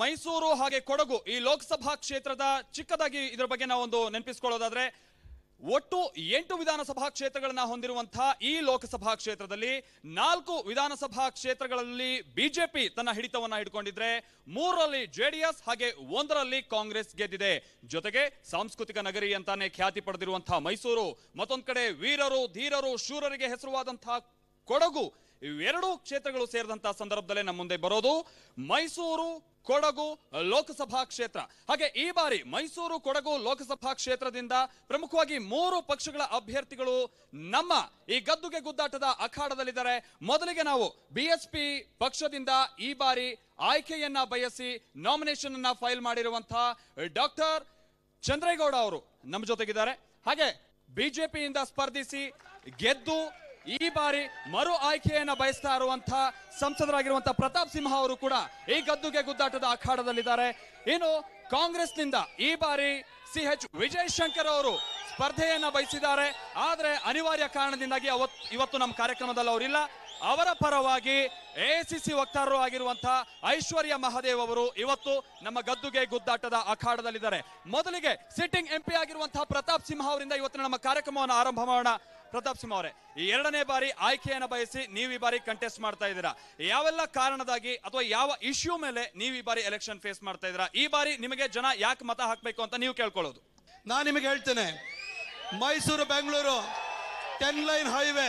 ಮೈಸೂರು ಹಾಗೆ ಕೊಡಗು ಈ ಲೋಕಸಭಾ ಕ್ಷೇತ್ರದ ಚಿಕ್ಕದಾಗಿ ಇದರ ಬಗ್ಗೆ ನಾವು ಒಂದು ನೆನಪಿಸ್ಕೊಳ್ಳೋದಾದ್ರೆ ಒಟ್ಟು ಎಂಟು ವಿಧಾನಸಭಾ ಕ್ಷೇತ್ರಗಳನ್ನ ಹೊಂದಿರುವಂತಹ ಈ ಲೋಕಸಭಾ ಕ್ಷೇತ್ರದಲ್ಲಿ ನಾಲ್ಕು ವಿಧಾನಸಭಾ ಕ್ಷೇತ್ರಗಳಲ್ಲಿ ಬಿಜೆಪಿ ತನ್ನ ಹಿಡಿತವನ್ನ ಹಿಡ್ಕೊಂಡಿದ್ರೆ ಮೂರರಲ್ಲಿ ಜೆಡಿಎಸ್ ಹಾಗೆ ಒಂದರಲ್ಲಿ ಕಾಂಗ್ರೆಸ್ ಗೆದ್ದಿದೆ ಜೊತೆಗೆ ಸಾಂಸ್ಕೃತಿಕ ನಗರಿ ಅಂತಾನೆ ಖ್ಯಾತಿ ಪಡೆದಿರುವಂತಹ ಮೈಸೂರು ಮತ್ತೊಂದ್ ಕಡೆ ವೀರರು ಧೀರರು ಶೂರರಿಗೆ ಹೆಸರುವಾದಂತಹ ಕೊಡಗು ಇವೆರಡೂ ಕ್ಷೇತ್ರಗಳು ಸೇರಿದಂತಹ ಸಂದರ್ಭದಲ್ಲೇ ನಮ್ಮ ಮುಂದೆ ಬರೋದು ಮೈಸೂರು ಕೊಡಗು ಲೋಕಸಭಾ ಕ್ಷೇತ್ರ ಹಾಗೆ ಈ ಬಾರಿ ಮೈಸೂರು ಕೊಡಗು ಲೋಕಸಭಾ ಕ್ಷೇತ್ರದಿಂದ ಪ್ರಮುಖವಾಗಿ ಮೂರು ಪಕ್ಷಗಳ ಅಭ್ಯರ್ಥಿಗಳು ನಮ್ಮ ಈ ಗದ್ದುಗೆ ಗುದ್ದಾಟದ ಅಖಾಡದಲ್ಲಿದ್ದಾರೆ ಮೊದಲಿಗೆ ನಾವು ಬಿಎಸ್ಪಿ ಪಕ್ಷದಿಂದ ಈ ಬಾರಿ ಆಯ್ಕೆಯನ್ನ ಬಯಸಿ ನಾಮಿನೇಷನ್ ಅನ್ನ ಫೈಲ್ ಮಾಡಿರುವಂತಹ ಡಾಕ್ಟರ್ ಚಂದ್ರೇಗೌಡ ಅವರು ನಮ್ಮ ಜೊತೆಗಿದ್ದಾರೆ ಹಾಗೆ ಬಿಜೆಪಿಯಿಂದ ಸ್ಪರ್ಧಿಸಿ ಗೆದ್ದು ಈ ಬಾರಿ ಮರು ಆಯ್ಕೆಯನ್ನ ಬಯಸ್ತಾ ಇರುವಂತಹ ಸಂಸದರಾಗಿರುವಂತಹ ಪ್ರತಾಪ್ ಸಿಂಹ ಅವರು ಕೂಡ ಈ ಗದ್ದುಗೆ ಗುದ್ದಾಟದ ಅಖಾಡದಲ್ಲಿದ್ದಾರೆ ಇನ್ನು ಕಾಂಗ್ರೆಸ್ನಿಂದ ಈ ಬಾರಿ ಸಿ ಎಚ್ ವಿಜಯ್ ಶಂಕರ್ ಅವರು ಸ್ಪರ್ಧೆಯನ್ನ ಬಯಸಿದ್ದಾರೆ ಆದ್ರೆ ಅನಿವಾರ್ಯ ಕಾರಣದಿಂದಾಗಿ ಅವತ್ ಇವತ್ತು ನಮ್ಮ ಕಾರ್ಯಕ್ರಮದಲ್ಲಿ ಅವರಿಲ್ಲ ಅವರ ಪರವಾಗಿ ಎಸಿಸಿ ವಕ್ತಾರರು ಆಗಿರುವಂತಹ ಐಶ್ವರ್ಯ ಮಹಾದೇವ್ ಅವರು ಇವತ್ತು ನಮ್ಮ ಗದ್ದುಗೆ ಗುದ್ದಾಟದ ಅಖಾಡದಲ್ಲಿದ್ದಾರೆ ಮೊದಲಿಗೆ ಸಿಟ್ಟಿಂಗ್ ಎಂಪಿ ಆಗಿರುವಂತಹ ಪ್ರತಾಪ್ ಸಿಂಹ ಅವರಿಂದ ಇವತ್ತಿನ ನಮ್ಮ ಕಾರ್ಯಕ್ರಮವನ್ನು ಆರಂಭ ಮಾಡೋಣ ಪ್ರತಾಪ್ ಸಿಂಹ ಅವರೇ ಈ ಎರಡನೇ ಬಾರಿ ಆಯ್ಕೆಯನ್ನ ಬಯಸಿ ನೀವು ಈ ಬಾರಿ ಕಂಟೆಸ್ಟ್ ಮಾಡ್ತಾ ಇದ್ದೀರಾ ಯಾವೆಲ್ಲ ಕಾರಣದಾಗಿ ಅಥವಾ ಯಾವ ಇಶ್ಯೂ ಮೇಲೆ ನೀವು ಈ ಬಾರಿ ಎಲೆಕ್ಷನ್ ಫೇಸ್ ಮಾಡ್ತಾ ಇದ್ದೀರಾ ಈ ಬಾರಿ ನಿಮಗೆ ಜನ ಯಾಕೆ ಮತ ಹಾಕ್ಬೇಕು ಅಂತ ನೀವು ಕೇಳ್ಕೊಳ್ಳೋದು ನಾನು ನಿಮಗೆ ಹೇಳ್ತೇನೆ Mysuru Bengaluru ten lane highway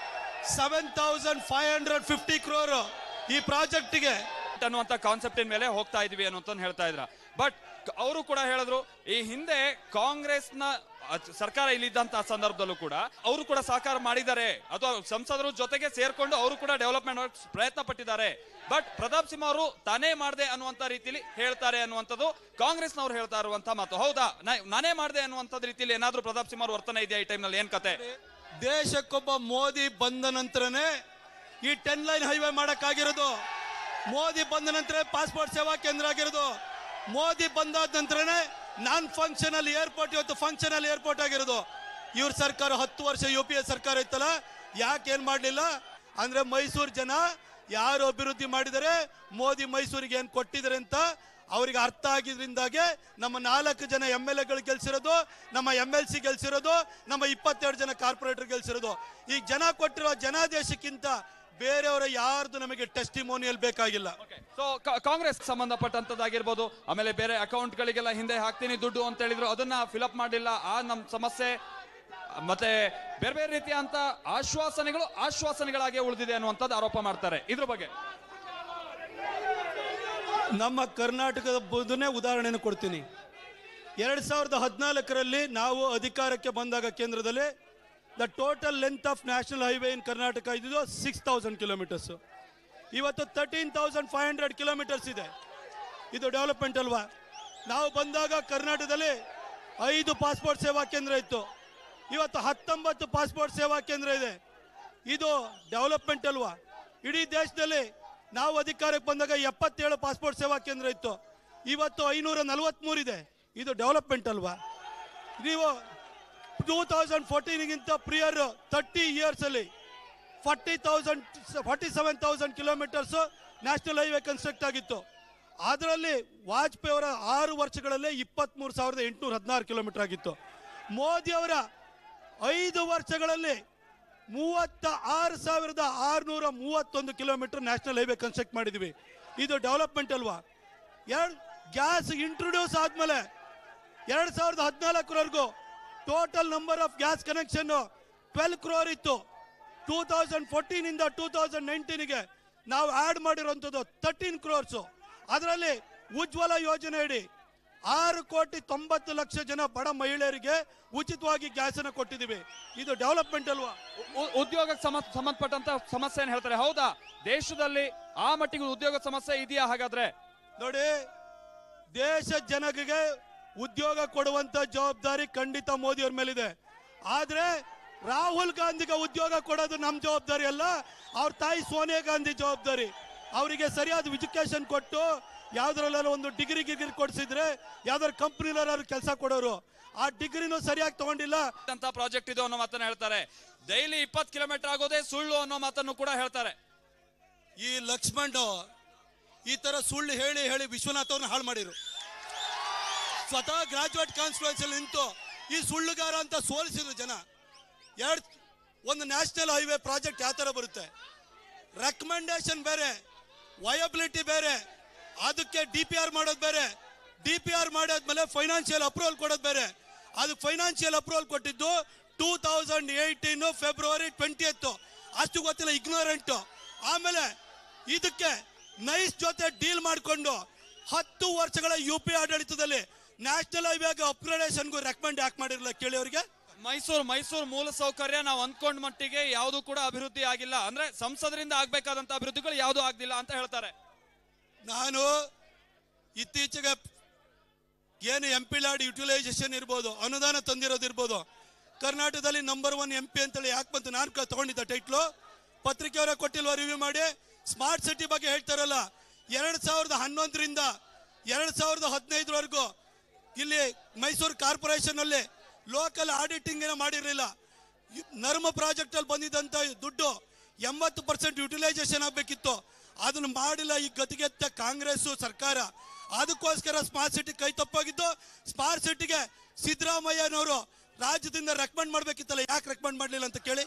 seven thousand five hundred fifty crore ಈ ಪ್ರಾಜೆಕ್ಟಿಗೆ ಅನ್ನುವಂತ ಕಾನ್ಸೆಪ್ಟಿನ ಮೇಲೆ ಹೋಗ್ತಾ ಇದೀವಿ ಅನ್ನುವಂತ ಹೇಳ್ತಾ ಇದ್ರ ಬಟ್ ಅವರು ಕೂಡ ಹೇಳಿದ್ರು ಈ ಹಿಂದೆ ಕಾಂಗ್ರೆಸ್ನ ಅಚ್- ಸರ್ಕಾರ ಇಲ್ಲಿದ್ದಂತಹ ಸಂದರ್ಭದಲ್ಲೂ ಕೂಡ ಅವರು ಕೂಡ ಸಹಕಾರ ಮಾಡಿದ್ದಾರೆ ಅಥವಾ ಸಂಸದರು ಜೊತೆಗೆ ಸೇರ್ಕೊಂಡು ಅವರು ಕೂಡ ಡೆವಲಪ್ಮೆಂಟ್ ಪ್ರಯತ್ನ ಪಟ್ಟಿದ್ದಾರೆ ಬಟ್ ಪ್ರತಾಪ್ ಸಿಂಹ ಅವರು ತಾನೇ ಮಾಡಿದೆ ಅನ್ನುವಂತ ರೀತಿಲಿ ಹೇಳ್ತಾರೆ ಅನ್ನುವಂಥದ್ದು ಕಾಂಗ್ರೆಸ್ನವ್ರು ಹೇಳ್ತಾ ಇರುವಂತ ಮಾತು ಹೌದಾ ನಾ- ನಾನೇ ಮಾಡಿದೆ ಅನ್ನುವಂಥದ್ದು ರೀತಿಲಿ ಏನಾದ್ರೂ ಪ್ರತಾಪ್ ಸಿಂಹ ಅವ್ರ ವರ್ತನೆ ಇದೆಯಾ ಈ ಟೈಮ್ನಲ್ಲಿ ಏನ್ ಕತೆ ದೇಶಕ್ಕೊಬ್ಬ ಮೋದಿ ಬಂದ ನಂತರನೇ ಈ ಟೆನ್ ಲೈನ್ ಹೈವೇ ಮಾಡಕ್ಕಾಗಿರೋದು ಮೋದಿ ಬಂದ ನಂತರ ಪಾಸ್ಪೋರ್ಟ್ ಸೇವಾ ಕೇಂದ್ರ ಆಗಿರೋದು ಮೋದಿ ಬಂದಾದ ನಂತರನೇ ನಾನ್ ಫಂಕ್ಷನಲ್ ಏರ್ಪೋರ್ಟ್ ಇವತ್ತು ಫಂಕ್ಷನಲ್ ಏರ್ಪೋರ್ಟ್ ಆಗಿರೋದು ಇವ್ರ ಸರ್ಕಾರ ಹತ್ತು ವರ್ಷ ಯು ಪಿ ಎ ಸರ್ಕಾರ ಇತ್ತಲ್ಲ ಯಾಕೆ ಏನ್ ಮಾಡ್ಲಿಲ್ಲ ಅಂದ್ರೆ ಮೈಸೂರು ಜನ ಯಾರು ಅಭಿವೃದ್ಧಿ ಮಾಡಿದರೆ ಮೋದಿ ಮೈಸೂರಿಗೆ ಏನ್ ಕೊಟ್ಟಿದ್ದಾರೆ ಅಂತ ಅವ್ರಿಗೆ ಅರ್ಥ ಆಗಿದ್ರಿಂದಾಗೆ ನಮ್ಮ ನಾಲ್ಕು ಜನ ಎಮ್ ಎಲ್ ಎಗಳು ಗೆಲ್ಸಿರೋದು ನಮ್ಮ ಎಮ್ ಎಲ್ ಸಿ ಗೆಲ್ಸಿರೋದು ನಮ್ಮ ಇಪ್ಪತ್ತೆರಡು ಜನ ಕಾರ್ಪೊರೇಟರ್ ಗೆಲ್ಸಿರೋದು ಈಗ ಜನ ಕೊಟ್ಟಿರೋ ಜನಾದೇಶಕ್ಕಿಂತ ಬೇರೆಯವರ ಯಾರ್ದು ನಮಗೆ ಟೆಸ್ಟಿಮೋನಿಯಲ್ ಬೇಕಾಗಿಲ್ಲ ಸೊ ಕಾಂಗ್ರೆಸ್ ಸಂಬಂಧಪಟ್ಟಂತದ್ದಾಗಿರ್ಬೋದು ಆಮೇಲೆ ಬೇರೆ ಅಕೌಂಟ್ ಗಳಿಗೆಲ್ಲ ಹಿಂದೆ ಹಾಕ್ತೀನಿ ದುಡ್ಡು ಅಂತ ಹೇಳಿದ್ರು ಅದನ್ನ ಫಿಲಪ್ ಮಾಡಿಲ್ಲ ಆ ನಮ್ ಸಮಸ್ಯೆ ಮತ್ತೆ ಬೇರೆ ಬೇರೆ ರೀತಿಯ ಅಂತ ಆಶ್ವಾಸನೆಗಳು ಆಶ್ವಾಸನೆಗಳಾಗಿ ಉಳಿದಿದೆ ಅನ್ನುವಂಥದ್ದು ಆರೋಪ ಮಾಡ್ತಾರೆ ಇದ್ರ ಬಗ್ಗೆ ನಮ್ಮ ಕರ್ನಾಟಕದ ಬುದನ್ನೇ ಉದಾಹರಣೆಯನ್ನು ಕೊಡ್ತೀನಿ ಎರಡು ಸಾವಿರದ ಹದಿನಾಲ್ಕರಲ್ಲಿ ನಾವು ಅಧಿಕಾರಕ್ಕೆ ಬಂದಾಗ ಕೇಂದ್ರದಲ್ಲಿ the total length of national highway in Karnataka ಇದ್ದು ಸಿಕ್ಸ್ ತೌಸಂಡ್ ಕಿಲೋಮೀಟರ್ಸ್ ಇವತ್ತು thirteen thousand five hundred kilometres ಇದೆ ಇದು ಡೆವಲಪ್ಮೆಂಟ್ ಅಲ್ವಾ ನಾವು ಬಂದಾಗ ಕರ್ನಾಟಕದಲ್ಲಿ ಐದು ಪಾಸ್ಪೋರ್ಟ್ ಸೇವಾ ಕೇಂದ್ರ ಇತ್ತು ಇವತ್ತು ಹತ್ತೊಂಬತ್ತು ಪಾಸ್ಪೋರ್ಟ್ ಸೇವಾ ಕೇಂದ್ರ ಇದೆ ಇದು ಡೆವಲಪ್ಮೆಂಟ್ ಅಲ್ವಾ ಇಡೀ ದೇಶದಲ್ಲಿ ನಾವು ಅಧಿಕಾರಕ್ಕೆ ಬಂದಾಗ ಎಪ್ಪತ್ತೇಳು ಪಾಸ್ಪೋರ್ಟ್ ಸೇವಾ ಕೇಂದ್ರ ಇತ್ತು ಇವತ್ತು ಐನೂರ ನಲವತ್ಮೂರು ಇದೆ ಇದು ಡೆವಲಪ್ಮೆಂಟ್ ಅಲ್ವಾ ನೀವು ಟೂ ತೌಸಂಡ್ ಫೋರ್ಟೀನ್ಗಿಂತ ಪ್ರಿಯರ್ ತರ್ಟಿ ಇಯರ್ಸಲ್ಲಿ forty thousand forty seven thousand kilometres national highway construct ಆಗಿತ್ತು ಅದರಲ್ಲಿ ವಾಜಪೇಯಿ ಅವರ ಆರು ವರ್ಷಗಳಲ್ಲೇ ಇಪ್ಪತ್ತ್ಮೂರು ಸಾವಿರದ ಎಂಟುನೂರ ಹದಿನಾರು ಕಿಲೋಮೀಟರ್ ಆಗಿತ್ತು ಮೋದಿ ಅವರ ಐದು ವರ್ಷಗಳಲ್ಲಿ ಮೂವತ್ತ ಆರು ಸಾವಿರದ ಆರುನೂರ ಮೂವತ್ತೊಂದು ಕಿಲೋಮೀಟರ್ ನ್ಯಾಷನಲ್ ಹೈವೇ ಕನ್ಸ್ಟ್ರಕ್ಟ್ ಮಾಡಿದ್ವಿ ಇದು ಡೆವಲಪ್ಮೆಂಟ್ ಅಲ್ವಾ ಎರಡು ಗ್ಯಾಸ್ ಇಂಟ್ರೊಡ್ಯೂಸ್ ಆದ್ಮೇಲೆ ಎರಡು ಸಾವಿರದ ಹದಿನಾಲ್ಕರವರೆಗೂ total number of gas connection twelve crore ಇತ್ತು ಟೂ ತೌಸಂಡ್ ಫೋರ್ಟೀನ್ ಇಂದ ಟೂ ತೌಸಂಡ್ ನೈನ್ಟೀನ್ಗೆ ನಾವು ಆಡ್ ಮಾಡಿರುವಂಥದ್ದು ತರ್ಟೀನ್ ಕ್ರೋರ್ಸು ಅದರಲ್ಲಿ ಉಜ್ವಲ ಯೋಜನೆ ಇಡಿ ಆರು ಕೋಟಿ ತೊಂಬತ್ತು ಲಕ್ಷ ಜನ ಬಡ ಮಹಿಳೆಯರಿಗೆ ಉಚಿತವಾಗಿ ಗ್ಯಾಸ್ ಅನ್ನು ಕೊಟ್ಟಿದ್ದೀವಿ ಇದು ಡೆವಲಪ್ಮೆಂಟ್ ಅಲ್ವಾ ಉ- ಉದ್ಯೋಗಕ್ಕೆ ಸಂಬಂಧ ಸಂಬಂಧಪಟ್ಟಂತ ಸಮಸ್ಯೆ ಏನ್ ಹೇಳ್ತಾರೆ ಹೌದಾ ದೇಶದಲ್ಲಿ ಆ ಮಟ್ಟಿಗೆ ಉದ್ಯೋಗ ಸಮಸ್ಯೆ ಇದೆಯಾ ಹಾಗಾದ್ರೆ ನೋಡಿ ದೇಶ ಜನರಿಗೆ ಉದ್ಯೋಗ ಕೊಡುವಂತ ಜವಾಬ್ದಾರಿ ಖಂಡಿತ ಮೋದಿ ಅವ್ರ ಮೇಲಿದೆ ಆದ್ರೆ ರಾಹುಲ್ ಗಾಂಧಿಗೆ ಉದ್ಯೋಗ ಕೊಡೋದು ನಮ್ಮ ಜವಾಬ್ದಾರಿ ಅಲ್ಲ ಅವ್ರ ತಾಯಿ ಸೋನಿಯಾ ಗಾಂಧಿ ಜವಾಬ್ದಾರಿ ಅವರಿಗೆ ಸರಿಯಾದ ಎಜುಕೇಶನ್ ಕೊಟ್ಟು ಯಾವ್ದ್ರಲ್ಲಾರು ಒಂದು ಡಿಗ್ರಿ ಗಿಗ್ರಿ ಕೊಡ್ಸಿದ್ರೆ ಯಾವ್ದಾರು ಕಂಪ್ನಿಲಾರು ಕೆಲಸ ಕೊಡೋರು ಆ ಡಿಗ್ರಿನೂ ಸರಿಯಾಗಿ ತಗೊಂಡಿಲ್ಲ ಅಂತ ಪ್ರಾಜೆಕ್ಟ್ ಇದು ಅನ್ನೋ ಮಾತನ್ನ ಹೇಳ್ತಾರೆ ಡೈಲಿ ಇಪ್ಪತ್ತು ಕಿಲೋಮೀಟರ್ ಆಗೋದೇ ಸುಳ್ಳು ಅನ್ನೋ ಮಾತನ್ನು ಕೂಡ ಹೇಳ್ತಾರೆ ಈ ಲಕ್ಷ್ಮಣ್ ಈ ತರ ಸುಳ್ಳು ಹೇಳಿ ಹೇಳಿ ವಿಶ್ವನಾಥ್ ಅವ್ರನ್ನ ಹಾಳು ಮಾಡಿರು ಸ್ವತಃ ಗ್ರಾಜುಯೇಟ್ ಕಾನ್ಸ್ಟಿಟ್ಯೂನ್ಸಿ ನಿಂತು ಈ ಸುಳ್ಳುಗಾರ ಅಂತ ಸೋಲಿಸಿದ್ರು ಜನ ಎರಡ್ ಒಂದು ನ್ಯಾಷನಲ್ ಹೈವೇ ಪ್ರಾಜೆಕ್ಟ್ ಯಾವ ತರ ಬರುತ್ತೆ ರೆಕಮೆಂಡೇಶನ್ ಬೇರೆ ವಯಬಿಲಿಟಿ ಬೇರೆ ಅದಕ್ಕೆ ಡಿ ಪಿ ಆರ್ ಮಾಡೋದು ಬೇರೆ ಡಿ ಪಿ ಆರ್ ಮಾಡಾದ್ಮೇಲೆ ಫೈನಾನ್ಷಿಯಲ್ ಅಪ್ರೂವಲ್ ಕೊಡೋದು ಬೇರೆ ಅದಕ್ಕೆ ಫೈನಾನ್ಷಿಯಲ್ ಅಪ್ರೂವಲ್ ಕೊಟ್ಟಿದ್ದು two thousand eighteen February twenty ಅಷ್ಟು ಗೊತ್ತಿಲ್ಲ ಇಗ್ನೋರೆಂಟ್ ಆಮೇಲೆ ಇದಕ್ಕೆ ನೈಸ್ ಜೊತೆ ಡೀಲ್ ಮಾಡಿಕೊಂಡು ಹತ್ತು ವರ್ಷಗಳ ಯು ಪಿ ಆಡಳಿತದಲ್ಲಿ ನ್ಯಾಷನಲ್ ಹೈವೇಗೆ ಅಪ್ಗ್ರೇಡೇಷನ್ಗೂ ರೆಕಮೆಂಡ್ ಯಾಕೆ ಮಾಡಿರಲಿಲ್ಲ ಕೇಳಿ ಅವರಿಗೆ ಮೈಸೂರು ಮೈಸೂರು ಮೂಲ ಸೌಕರ್ಯ ನಾವು ಅಂದ್ಕೊಂಡ ಮಟ್ಟಿಗೆ ಯಾವುದು ಕೂಡ ಅಭಿವೃದ್ಧಿ ಆಗಿಲ್ಲ ಅಂದ್ರೆ ಸಂಸದರಿಂದ ಆಗ್ಬೇಕಾದಂತ ಅಭಿವೃದ್ಧಿಗಳು ಯಾವುದು ಆಗ್ಲಿಲ್ಲ ಅಂತ ಹೇಳ್ತಾರೆ ನಾನು ಇತ್ತೀಚೆಗೆ ಏನು ಎಂ ಪಿ ಲ್ಯಾಡ್ ಯುಟಿಲೈಸೇಷನ್ ಇರ್ಬೋದು ಅನುದಾನ ತಂದಿರೋದು ಇರ್ಬೋದು ಕರ್ನಾಟಕದಲ್ಲಿ ನಂಬರ್ ಒನ್ ಎಂ ಪಿ ಅಂತೇಳಿ ಯಾಕೆ ಬಂತು ನಾನು ಕ- ತಗೊಂಡಿದ್ದ ಟೈಟ್ಲು ಪತ್ರಿಕೆಯವರೇ ಕೊಟ್ಟಿಲ್ವ ರಿವ್ಯೂ ಮಾಡಿ ಸ್ಮಾರ್ಟ್ ಸಿಟಿ ಬಗ್ಗೆ ಹೇಳ್ತಾರಲ್ಲ ಎರಡು ಸಾವಿರದ ಹನ್ನೊಂದರಿಂದ ಎರಡು ಸಾವಿರದ ಹದಿನೈದರವರೆಗೂ ಇಲ್ಲಿ ಮೈಸೂರು ಕಾರ್ಪೊರೇಷನ್ ಅಲ್ಲಿ ಲೋಕಲ್ ಆಡಿಟಿಂಗ್ ಏನೋ ಮಾಡಿರಲಿಲ್ಲ ನರ್ಮ ಪ್ರಾಜೆಕ್ಟ್ ಅಲ್ಲಿ ಬಂದಿದ್ದಂತ ದುಡ್ಡು ಎಂಬತ್ತು ಪರ್ಸೆಂಟ್ ಯುಟಿಲೈಸೇಷನ್ ಆಗಬೇಕಿತ್ತು ಅದನ್ನು ಮಾಡಿಲ್ಲ ಈ ಗತಿಗೆತ್ತ ಕಾಂಗ್ರೆಸ್ ಸರ್ಕಾರ ಅದಕ್ಕೋಸ್ಕರ ಸ್ಮಾರ್ಟ್ ಸಿಟಿ ಕೈ ತಪ್ಪಾಗಿದ್ದು ಸ್ಮಾರ್ಟ್ ಸಿಟಿಗೆ ಸಿದ್ದರಾಮಯ್ಯನವರು ರಾಜ್ಯದಿಂದ ರೆಕಮೆಂಡ್ ಮಾಡ್ಬೇಕಿತ್ತಲ್ಲ ಯಾಕೆ ರೆಕಮೆಂಡ್ ಮಾಡಲಿಲ್ಲ ಅಂತ ಕೇಳಿ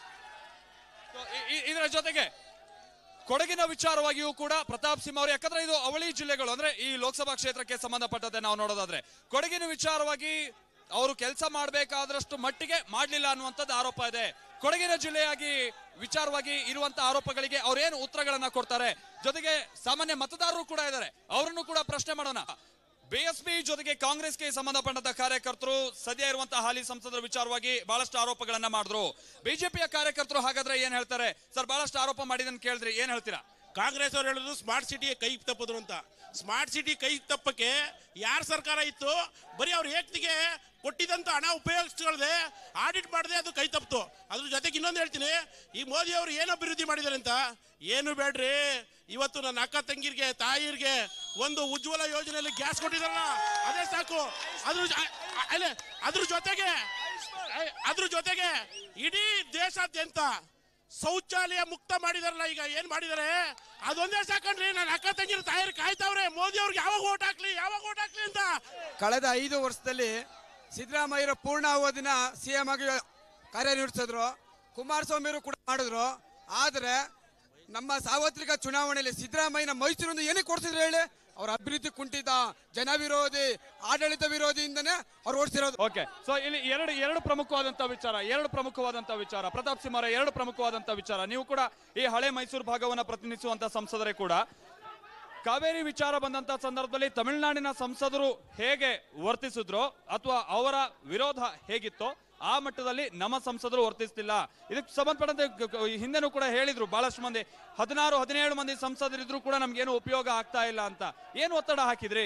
So, ಇ- ಇ- ಇದರ ಜೊತೆಗೆ ಕೊಡಗಿನ ವಿಚಾರವಾಗಿಯೂ ಕೂಡ ಪ್ರತಾಪ್ ಸಿಂಹ ಅವರು ಯಾಕಂದ್ರೆ ಇದು ಅವಳಿ ಜಿಲ್ಲೆಗಳು ಅಂದ್ರೆ ಈ ಲೋಕಸಭಾ ಕ್ಷೇತ್ರಕ್ಕೆ ಸಂಬಂಧಪಟ್ಟಂತೆ ನಾವು ನೋಡೋದಾದ್ರೆ ಕೊಡಗಿನ ವಿಚಾರವಾಗಿ ಅವರು ಕೆಲಸ ಮಾಡಬೇಕಾದಷ್ಟು ಮಟ್ಟಿಗೆ ಮಾಡಲಿಲ್ಲ ಅನ್ನುವಂಥದ್ದು ಆರೋಪ ಇದೆ ಕೊಡಗಿನ ಜಿಲ್ಲೆಯಾಗಿ ವಿಚಾರವಾಗಿ ಇರುವಂತ ಆರೋಪಗಳಿಗೆ ಅವ್ರೇನು ಉತ್ತರಗಳನ್ನ ಕೊಡ್ತಾರೆ ಜೊತೆಗೆ ಸಾಮಾನ್ಯ ಮತದಾರರು ಕೂಡ ಇದ್ದಾರೆ ಅವರನ್ನು ಕೂಡ ಪ್ರಶ್ನೆ ಮಾಡೋಣ ಬಿಎಸ್ಪಿ ಜೊತೆಗೆ ಕಾಂಗ್ರೆಸ್ಗೆ ಸಂಬಂಧಪಟ್ಟಂತ ಕಾರ್ಯಕರ್ತರು ಸದ್ಯ ಇರುವಂತಹ ಹಾಲಿ ಸಂಸದರ ವಿಚಾರವಾಗಿ ಬಹಳಷ್ಟು ಆರೋಪಗಳನ್ನ ಮಾಡಿದ್ರು ಬಿಜೆಪಿಯ ಕಾರ್ಯಕರ್ತರು ಹಾಗಾದ್ರೆ ಏನ್ ಹೇಳ್ತಾರೆ ಸರ್ ಬಹಳಷ್ಟು ಆರೋಪ ಮಾಡಿದನ್ ಕೇಳಿದ್ರಿ ಏನ್ ಹೇಳ್ತೀರಾ ಕಾಂಗ್ರೆಸ್ ಅವ್ರು ಹೇಳಿದ್ರು ಸ್ಮಾರ್ಟ್ ಸಿಟಿಗೆ ಕೈ ತಪ್ಪಿದ್ರು ಅಂತ ಸ್ಮಾರ್ಟ್ ಸಿಟಿ ಕೈ ತಪ್ಪಕ್ಕೆ ಯಾರ ಸರ್ಕಾರ ಇತ್ತು ಬರೀ ಅವ್ರ ಏಕ್ತಿಗೆ ಕೊಟ್ಟಿದಂತ ಹಣ ಉಪಯೋಗಿಸ್ಕೊಳ್ಳದೆ ಆಡಿಟ್ ಮಾಡದೆ ಅದು ಕೈ ತಪ್ಪಿತು ಅದ್ರ ಜೊತೆಗೆ ಇನ್ನೊಂದು ಹೇಳ್ತೀನಿ ಈ ಮೋದಿ ಅವರು ಏನು ಅಭಿವೃದ್ಧಿ ಮಾಡಿದ್ದಾರೆ ಅಂತ ಏನು ಬೇಡ್ರಿ ಇವತ್ತು ನನ್ನ ಅಕ್ಕ ತಂಗಿರ್ಗೆ ತಾಯಿರ್ಗೆ ಒಂದು ಉಜ್ವಲ ಯೋಜನೆಯಲ್ಲಿ ಗ್ಯಾಸ್ ಕೊಟ್ಟಿದಾರಲ್ಲ ಅದೇ ಸಾಕು ಅದ್ರ ಜೊ- ಅ- ಅಲ್ಲ, ಅದ್ರ ಜೊತೆಗೆ ಅ- ಅದ್ರ ಜೊತೆಗೆ ಇಡೀ ದೇಶಾದ್ಯಂತ ಶೌಚಾಲಯ ಮುಕ್ತ ಮಾಡಿದಾರಲ್ಲ ಈಗ ಏನ್ ಮಾಡಿದಾರೆ ಅದೊಂದೇ ಸಾಕಣ್ರಿ ನನ್ನ ಅಕ್ಕ ತಂಗಿರ ತಾಯರ್ ಕಾಯ್ತಾವ್ರೆ ಮೋದಿ ಅವ್ರಿಗೆ ಯಾವಾಗ ಓಟ್ ಹಾಕ್ಲಿ ಯಾವಾಗ ಓಟ್ ಹಾಕ್ಲಿ ಅಂತ ಕಳೆದ ಐದು ವರ್ಷದಲ್ಲಿ ಸಿದ್ದರಾಮಯ್ಯರ ಪೂರ್ಣ ಅವಧಿನ ಸಿ ಎಂ ಆಗಿ ಕಾರ್ಯನಿರ್ವಹಿಸಿದ್ರು ಕುಮಾರಸ್ವಾಮಿಯವರು ಕೂಡ ಮಾಡಿದ್ರು ಆದರೆ ನಮ್ಮ ಸಾರ್ವತ್ರಿಕ ಚುನಾವಣೆಯಲ್ಲಿ ಸಿದ್ದರಾಮಯ್ಯನ ಮೈಸೂರನ್ನು ಏನಕ್ಕೆ ಕೊಡ್ಸಿದ್ರು ಹೇಳಿ ಅವ್ರ ಅಭಿವೃದ್ಧಿ ಕುಂಠಿತ ಜನ ವಿರೋಧಿ ಆಡಳಿತ ವಿರೋಧಿಯಿಂದನೇ ಅವ್ರು ಓಡಿಸಿರೋದು ಓಕೆ ಸೊ ಇಲ್ಲಿ ಎರಡು ಎರಡು ಪ್ರಮುಖವಾದಂತ ವಿಚಾರ ಎರಡು ಪ್ರಮುಖವಾದಂತ ವಿಚಾರ ಪ್ರತಾಪ್ ಸಿಂಹರ ಎರಡು ಪ್ರಮುಖವಾದಂತ ವಿಚಾರ ನೀವು ಕೂಡ ಈ ಹಳೆ ಮೈಸೂರು ಭಾಗವನ್ನ ಪ್ರತಿನಿಧಿಸುವಂತ ಸಂಸದರೇ ಕೂಡ ಕಾವೇರಿ ವಿಚಾರ ಬಂದಂತ ಸಂದರ್ಭದಲ್ಲಿ ತಮಿಳುನಾಡಿನ ಸಂಸದರು ಹೇಗೆ ವರ್ತಿಸಿದ್ರೋ ಅಥವಾ ಅವರ ವಿರೋಧ ಹೇಗಿತ್ತೋ ಆ ಮಟ್ಟದಲ್ಲಿ ನಮ್ಮ ಸಂಸದರು ವರ್ತಿಸ್ತಿಲ್ಲ ಇದಕ್ಕೆ ಸಂಬಂಧಪಟ್ಟಂತೆ ಗ- ಗ- ಹಿಂದೆನೂ ಕೂಡ ಹೇಳಿದ್ರು ಬಹಳಷ್ಟು ಮಂದಿ ಹದಿನಾರು ಹದಿನೇಳು ಮಂದಿ ಸಂಸದರಿದ್ರು ಕೂಡ ನಮ್ಗೇನು ಉಪಯೋಗ ಆಗ್ತಾ ಇಲ್ಲ ಅಂತ ಏನು ಒತ್ತಡ ಹಾಕಿದ್ರಿ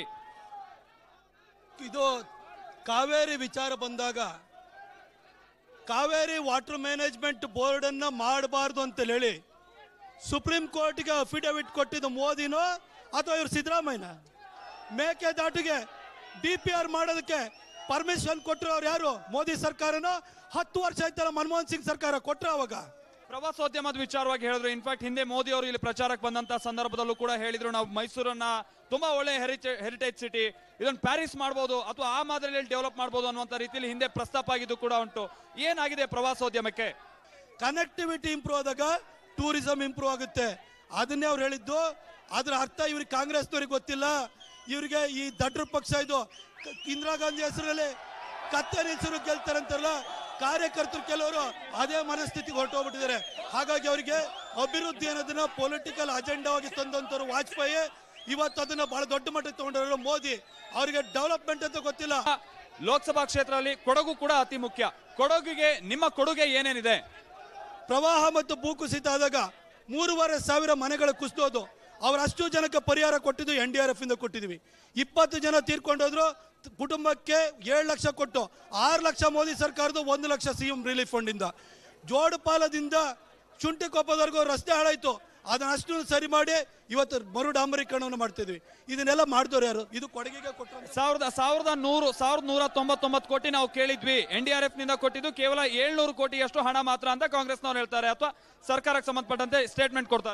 ಇದು ಕಾವೇರಿ ವಿಚಾರ ಬಂದಾಗ ಕಾವೇರಿ ವಾಟರ್ ಮ್ಯಾನೇಜ್ಮೆಂಟ್ ಬೋರ್ಡ್ ಅನ್ನ ಮಾಡಬಾರ್ದು ಅಂತ ಹೇಳಿ ಸುಪ್ರೀಂ ಕೋರ್ಟ್ಗೆ ಅಫಿಡವಿಟ್ ಕೊಟ್ಟಿದ್ದು ಮೋದಿನೋ ಅಥವಾ ಇವ್ರು ಸಿದ್ದರಾಮಯ್ಯನ ಮೇಕೆದಾಟಿಗೆ ಡಿ ಪಿ ಆರ್ ಮಾಡೋದಕ್ಕೆ ಪರ್ಮಿಷನ್ ಕೊಟ್ಟರು ಅವ್ರು ಯಾರು ಮೋದಿ ಸರ್ಕಾರನೋ ಹತ್ತು ವರ್ಷ ಆಯ್ತಲ್ಲ ಮನಮೋಹನ್ ಸಿಂಗ್ ಸರ್ಕಾರ ಕೊಟ್ರ ಅವಾಗ ಪ್ರವಾಸೋದ್ಯಮದ ವಿಚಾರವಾಗಿ ಹೇಳಿದ್ರು ಇನ್ಫ್ಯಾಕ್ಟ್ ಹಿಂದೆ ಮೋದಿ ಅವರು ಇಲ್ಲಿ ಪ್ರಚಾರಕ್ಕೆ ಬಂದಂತ ಸಂದರ್ಭದಲ್ಲೂ ಕೂಡ ಹೇಳಿದ್ರು ನಾವು ಮೈಸೂರನ್ನ ತುಂಬಾ ಒಳ್ಳೆ ಹೆರಿಟೇಜ್ ಹೆರಿಟೇಜ್ ಸಿಟಿ ಇದನ್ನ ಪ್ಯಾರಿಸ್ ಮಾಡಬಹುದು ಅಥವಾ ಆ ಮಾದರಿಯಲ್ಲಿ ಡೆವಲಪ್ ಮಾಡಬಹುದು ಅನ್ನುವಂತ ರೀತಿಯಲ್ಲಿ ಹಿಂದೆ ಪ್ರಸ್ತಾಪ ಆಗಿದ್ದು ಕೂಡ ಉಂಟು ಏನಾಗಿದೆ ಪ್ರವಾಸೋದ್ಯಮಕ್ಕೆ ಕನೆಕ್ಟಿವಿಟಿ ಇಂಪ್ರೂವ್ ಆದಾಗ ಟೂರಿಸಂ ಇಂಪ್ರೂವ್ ಆಗುತ್ತೆ ಅದನ್ನೇ ಅವ್ರು ಹೇಳಿದ್ದು ಅದ್ರ ಅರ್ಥ ಇವ್ರಿಗೆ ಕಾಂಗ್ರೆಸ್ನವ್ರಿಗೆ ಗೊತ್ತಿಲ್ಲ ಇವರಿಗೆ ಈ ದಡ್ರ ಪಕ್ಷ ಇದು ಕ- ಇಂದಿರಾ ಗಾಂಧಿ ಹೆಸರಲ್ಲಿ ಕತ್ತರಿ ಹೆಸರು ಗೆಲ್ತಾರಂತಾರಲ್ಲ ಕಾರ್ಯಕರ್ತರು ಕೆಲವರು ಅದೇ ಮನಸ್ಥಿತಿಗೆ ಹೊರಟೋಗ್ಬಿಟ್ಟಿದ್ದಾರೆ ಹಾಗಾಗಿ ಅವರಿಗೆ ಅಭಿವೃದ್ಧಿ ಅನ್ನೋದನ್ನ ಪೊಲಿಟಿಕಲ್ ಅಜೆಂಡಾವಾಗಿ ತಂದಂತವ್ರು ವಾಜಪೇಯಿ ಇವತ್ತು ಅದನ್ನ ಬಹಳ ದೊಡ್ಡ ಮಟ್ಟಕ್ಕೆ ತಗೊಂಡಿರೋ ಮೋದಿ ಅವರಿಗೆ ಡೆವಲಪ್ಮೆಂಟ್ ಅಂತ ಗೊತ್ತಿಲ್ಲ ಲೋಕಸಭಾ ಕ್ಷೇತ್ರದಲ್ಲಿ ಕೊಡಗು ಕೂಡ ಅತಿ ಮುಖ್ಯ ಕೊಡಗಿಗೆ ನಿಮ್ಮ ಕೊಡುಗೆ ಏನೇನಿದೆ ಪ್ರವಾಹ ಮತ್ತು ಭೂಕುಸಿತ ಆದಾಗ ಮೂರುವರೆ ಸಾವಿರ ಮನೆಗಳು ಕುಸಿದೋದು ಅವ್ರು ಅಷ್ಟು ಜನಕ್ಕೆ ಪರಿಹಾರ ಕೊಟ್ಟಿದ್ದು ಎನ್ ಡಿ ಆರ್ ಎಫ್ ಇಂದ ಕೊಟ್ಟಿದ್ವಿ ಇಪ್ಪತ್ತು ಜನ ತೀರ್ಕೊಂಡೋದ್ರು ತ- ಕುಟುಂಬಕ್ಕೆ ಏಳು ಲಕ್ಷ ಕೊಟ್ಟು ಆರು ಲಕ್ಷ ಮೋದಿ ಸರ್ಕಾರದ ಒಂದು lakh C M relief fund ಇಂದ ಜೋಡುಪಾಲದಿಂದ ಶುಂಠಿಕೊಪ್ಪದವರೆಗೂ ರಸ್ತೆ ಹಾಳಾಯ್ತು ಅದನ್ನ ಅಷ್ಟು ಸರಿ ಮಾಡಿ ಇವತ್ತು ಮರು ಡಾಂಬರೀಕರಣವನ್ನು ಮಾಡ್ತಿದ್ವಿ ಇದನ್ನೆಲ್ಲ ಮಾಡಿದವ್ರು ಯಾರು ಇದು ಕೊಡಗಿಗೆ ಕೊಟ್ಟರು ಸಾವಿರದ ಸಾವಿರದ ನೂರು ಸಾವಿರದ ನೂರ ತೊಂಬತ್ತೊಂಬತ್ತು ಕೋಟಿ ನಾವು ಕೇಳಿದ್ವಿ ಎನ್ ಡಿ ಆರ್ ಎಫ್ ನಿಂದ ಕೊಟ್ಟಿದ್ದು ಕೇವಲ ಏಳ್ನೂರು ಕೋಟಿಯಷ್ಟು ಹಣ ಮಾತ್ರ ಅಂತ ಕಾಂಗ್ರೆಸ್ನವ್ರು ಹೇಳ್ತಾರೆ ಅಥವಾ ಸರ್ಕಾರಕ್ಕೆ ಸಂಬಂಧಪಟ್ಟಂತೆ ಸ್ಟೇಟ್ಮೆಂಟ್ ಕೊಡ್ತಾರೆ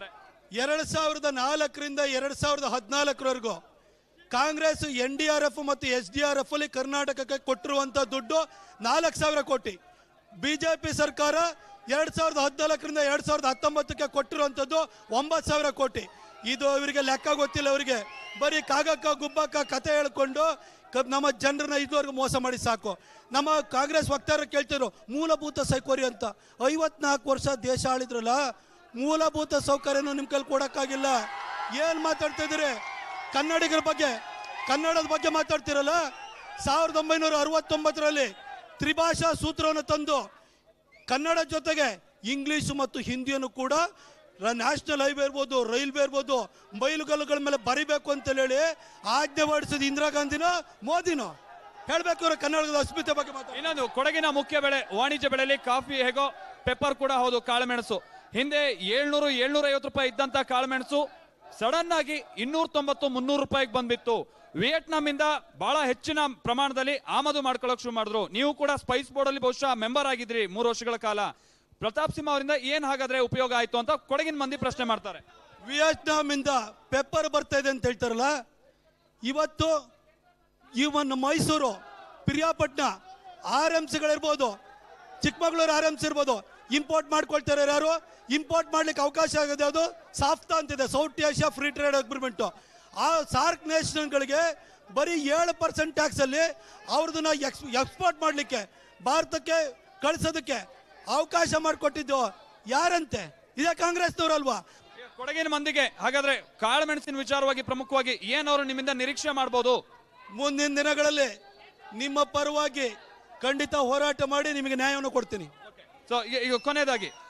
ಎರಡು ಸಾವಿರದ ನಾಲ್ಕರಿಂದ ಎರಡು ಸಾವಿರದ ಹದಿನಾಲ್ಕರವರೆಗೂ Congress N D R F ಮತ್ತು ಎಸ್ ಡಿ ಆರ್ ಎಫ್ ಅಲ್ಲಿ ಕರ್ನಾಟಕಕ್ಕೆ ಕೊಟ್ಟಿರುವಂತ ದುಡ್ಡು ನಾಲ್ಕು ಸಾವಿರ ಕೋಟಿ ಬಿಜೆಪಿ ಸರ್ಕಾರ ಎರಡ್ ಸಾವಿರದ ಹದಿನಾಲ್ಕರಿಂದ ಎರಡ್ ಸಾವಿರದ ಹತ್ತೊಂಬತ್ತಕ್ಕೆ ಕೊಟ್ಟಿರುವಂಥದ್ದು ಒಂಬತ್ತು ಸಾವಿರ ಕೋಟಿ ಇದು ಇವರಿಗೆ ಲೆಕ್ಕ ಗೊತ್ತಿಲ್ಲ ಅವರಿಗೆ ಬರೀ ಕಾಗಕ್ಕ ಗುಬ್ಬಕ್ಕ ಕತೆ ಹೇಳ್ಕೊಂಡು ಕ- ನಮ್ಮ ಜನರನ್ನ ಇದುವರೆಗೂ ಮೋಸ ಮಾಡಿ ಸಾಕು ನಮ್ಮ ಕಾಂಗ್ರೆಸ್ ವಕ್ತಾರ ಕೇಳ್ತಿದ್ರು ಮೂಲಭೂತ ಸೌಕರ್ಯ ಅಂತ ಐವತ್ನಾಲ್ಕು ವರ್ಷ ದೇಶ ಆಳಿದ್ರಲ್ಲ ಮೂಲಭೂತ ಸೌಕರ್ಯನೂ ನಿಮ್ಮ ಕೈಲಿ ಕೊಡಕ್ಕಾಗಿಲ್ಲ ಏನ್ ಮಾತಾಡ್ತಾ ಇದ್ದೀರಿ ಕನ್ನಡಿಗರ ಬಗ್ಗೆ ಕನ್ನಡದ ಬಗ್ಗೆ ಮಾತಾಡ್ತಿರಲ್ಲ ಸಾವಿರದ ಒಂಬೈನೂರ ಅರವತ್ತೊಂಬತ್ತರಲ್ಲಿ ತ್ರಿಭಾಷಾ ಸೂತ್ರವನ್ನು ತಂದು ಕನ್ನಡ ಜೊತೆಗೆ ಇಂಗ್ಲಿಷ್ ಮತ್ತು ಹಿಂದಿಯನ್ನು ಕೂಡ ನ್ಯಾಷನಲ್ ಹೈವೇ ಇರ್ಬೋದು ರೈಲ್ವೆ ಇರ್ಬೋದು ಮೈಲುಗಲ್ಲುಗಳ ಮೇಲೆ ಬರಿಬೇಕು ಅಂತ ಹೇಳಿ ಆಜ್ಞೆ ಹೊರಡಿಸಿದ ಇಂದಿರಾ ಗಾಂಧಿನೋ ಮೋದಿನೋ ಹೇಳ್ಬೇಕು ಇವ್ರ ಕನ್ನಡದ ಅಸ್ಮಿತೆ ಬಗ್ಗೆ ಮಾತಾಡಿ ಇನ್ನೊಂದು ಕೊಡಗಿನ ಮುಖ್ಯ ಬೆಳೆ ವಾಣಿಜ್ಯ ಬೆಳೆಯಲ್ಲಿ ಕಾಫಿ ಹೇಗೋ ಪೆಪ್ಪರ್ ಕೂಡ ಹೌದು ಕಾಳುಮೆಣಸು ಹಿಂದೆ ಏಳ್ನೂರು ಏಳ್ನೂರ ಐವತ್ತು ರೂಪಾಯಿ ಇದ್ದಂತ ಕಾಳುಮೆಣಸು ಸಡನ್ ಆಗಿ ಇನ್ನೂರ ತೊಂಬತ್ತು ಮುನ್ನೂರು ರೂಪಾಯಿಗೆ ಬಂದ್ಬಿತ್ತು ವಿಯೆಟ್ನಾಂ ಇಂದ ಬಹಳ ಹೆಚ್ಚಿನ ಪ್ರಮಾಣದಲ್ಲಿ ಆಮದು ಮಾಡ್ಕೊಳ್ಳೋಕೆ ಶುರು ಮಾಡಿದ್ರು ನೀವು ಕೂಡ ಸ್ಪೈಸ್ ಬೋರ್ಡ್ ಅಲ್ಲಿ ಬಹುಶಃ ಮೆಂಬರ್ ಆಗಿದ್ರಿ ಮೂರು ವರ್ಷಗಳ ಕಾಲ ಪ್ರತಾಪ್ ಸಿಂಹ ಅವರಿಂದ ಏನ್ ಹಾಗಾದ್ರೆ ಉಪಯೋಗ ಆಯ್ತು ಅಂತ ಕೊಡಗಿನ ಮಂದಿ ಪ್ರಶ್ನೆ ಮಾಡ್ತಾರೆ ವಿಯೆಟ್ನಾಂ ಇಂದ ಪೆಪ್ಪರ್ ಬರ್ತಾ ಇದೆ ಅಂತ ಹೇಳ್ತಾರಲ್ಲ ಇವತ್ತು ಇವನ್ ಮೈಸೂರು ಪ್ರಿಯಾಪಟ್ನ ಆರ್ ಎಂ ಸಿಗಳಿರ್ಬೋದು ಚಿಕ್ಕಮಗಳೂರು ಆರ್ ಎಂ ಸಿ ಇರ್ಬೋದು ಇಂಪೋರ್ಟ್ ಮಾಡ್ಕೊಳ್ತಾರೆ ಯಾರು ಇಂಪೋರ್ಟ್ ಮಾಡ್ಲಿಕ್ಕೆ ಅವಕಾಶ ಆಗೋದು ಯಾವುದು ಸಾಫ್ತಾ ಅಂತಿದೆ South Asia free trade agreement ಆ ಸಾರ್ಕ್ ನೇಷನ್ಗಳಿಗೆ ಬರೀ ಏಳು ಪರ್ಸೆಂಟ್ ಟ್ಯಾಕ್ಸ್ ಅಲ್ಲಿ ಅವ್ರದನ್ನ ಎಕ್ಸ್ ಎಕ್ಸ್ಪೋರ್ಟ್ ಮಾಡಲಿಕ್ಕೆ ಭಾರತಕ್ಕೆ ಕಳಿಸೋದಕ್ಕೆ ಅವಕಾಶ ಮಾಡಿಕೊಟ್ಟಿದ್ದು ಯಾರಂತೆ ಇದೇ ಕಾಂಗ್ರೆಸ್ನವ್ರಲ್ವಾ ಕೊಡಗಿನ ಮಂದಿಗೆ ಹಾಗಾದ್ರೆ ಕಾಳುಮೆಣಸಿನ ವಿಚಾರವಾಗಿ ಪ್ರಮುಖವಾಗಿ ಏನ್ ಅವರು ನಿಮ್ಮಿಂದ ನಿರೀಕ್ಷೆ ಮಾಡ್ಬೋದು ಮುಂದಿನ ದಿನಗಳಲ್ಲಿ ನಿಮ್ಮ ಪರವಾಗಿ ಖಂಡಿತ ಹೋರಾಟ ಮಾಡಿ ನಿಮಗೆ ನ್ಯಾಯವನ್ನು ಕೊಡ್ತೀನಿ ಸೊ ಈಗ ಕೊನೆಯದಾಗಿ